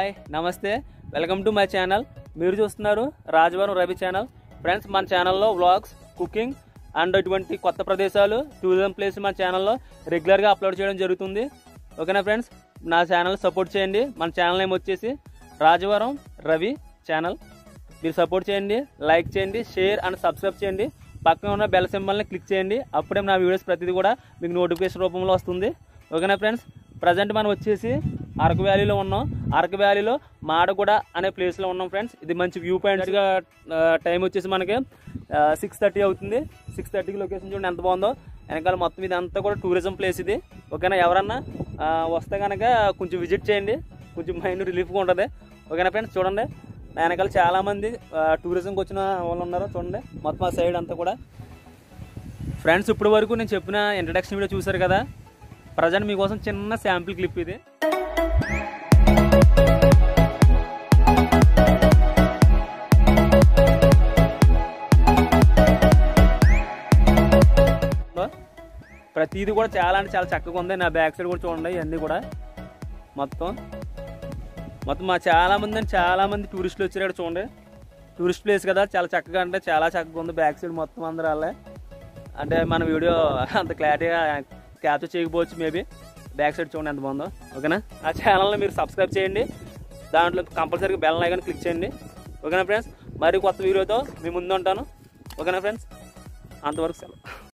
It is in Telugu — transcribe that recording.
హాయ్ నమస్తే వెల్కమ్ టు మై ఛానల్ మీరు చూస్తున్నారు రాజవరం రవి ఛానల్ ఫ్రెండ్స్ మన ఛానల్లో వ్లాగ్స్ కుకింగ్ అండ్ ఇటువంటి కొత్త ప్రదేశాలు టూరిజం ప్లేస్ మన ఛానల్లో రెగ్యులర్గా అప్లోడ్ చేయడం జరుగుతుంది ఓకేనా ఫ్రెండ్స్ నా ఛానల్ సపోర్ట్ చేయండి మన ఛానల్ నేమ్ వచ్చేసి రాజవరం రవి ఛానల్ మీరు సపోర్ట్ చేయండి లైక్ చేయండి షేర్ అండ్ సబ్స్క్రైబ్ చేయండి పక్కన ఉన్న బెల్ సింబల్ని క్లిక్ చేయండి అప్పుడే నా వీడియోస్ ప్రతిదీ కూడా మీకు నోటిఫికేషన్ రూపంలో వస్తుంది ఓకేనా ఫ్రెండ్స్ ప్రజెంట్ మనం వచ్చేసి అరకు వ్యాలీలో ఉన్నాం అరకు వ్యాలీలో మాడగూడ అనే ప్లేస్లో ఉన్నాం ఫ్రెండ్స్ ఇది మంచి వ్యూ పాయింట్గా టైం వచ్చేసి మనకి సిక్స్ థర్టీ అవుతుంది సిక్స్ థర్టీకి లొకేషన్ చూడండి ఎంత బాగుందో వెనకాల మొత్తం ఇది అంతా కూడా టూరిజం ప్లేస్ ఇది ఓకేనా ఎవరన్నా ఆ, వస్తే కనుక కొంచెం విజిట్ చేయండి కొంచెం మైండ్ రిలీఫ్గా ఉంటుంది ఓకేనా ఫ్రెండ్స్ చూడండి నా వెనకాల చాలామంది టూరిజంకి వచ్చిన వాళ్ళు ఉన్నారు చూడండి మొత్తం ఆ సైడ్ అంతా కూడా ఫ్రెండ్స్ ఇప్పటి వరకు నేను చెప్పిన ఇంట్రడక్షన్ వీడియో చూశారు కదా ప్రజెంట్ మీకోసం చిన్న శాంపిల్ క్లిప్ ఇది ప్రతిదీ కూడా చాలా అంటే చాలా చక్కగా ఉంది నా బ్యాక్ సైడ్ కూడా చూడండి ఇవన్నీ కూడా మొత్తం మొత్తం మా చాలా మంది అంటే చాలా మంది టూరిస్టులు వచ్చారు ఇక్కడ చూడండి టూరిస్ట్ ప్లేస్ కదా చాలా చక్కగా అంటే చాలా చక్కగా ఉంది బ్యాక్ సైడ్ మొత్తం అందరూ అలా అంటే మన వీడియో అంత క్లారిటీగా క్యాప్చర్ చేయకపోవచ్చు మేబీ బ్యాక్ సైడ్ చూడండి ఎంత బాగుందో ఓకేనా ఆ ఛానల్ని మీరు సబ్స్క్రైబ్ చేయండి దాంట్లో కంపల్సరీగా బెల్ ఐకాన్ క్లిక్ చేయండి ఓకేనా ఫ్రెండ్స్ మరి కొత్త వీడియోతో మీ ముందు ఉంటాను ఓకేనా ఫ్రెండ్స్ అంతవరకు సెలవు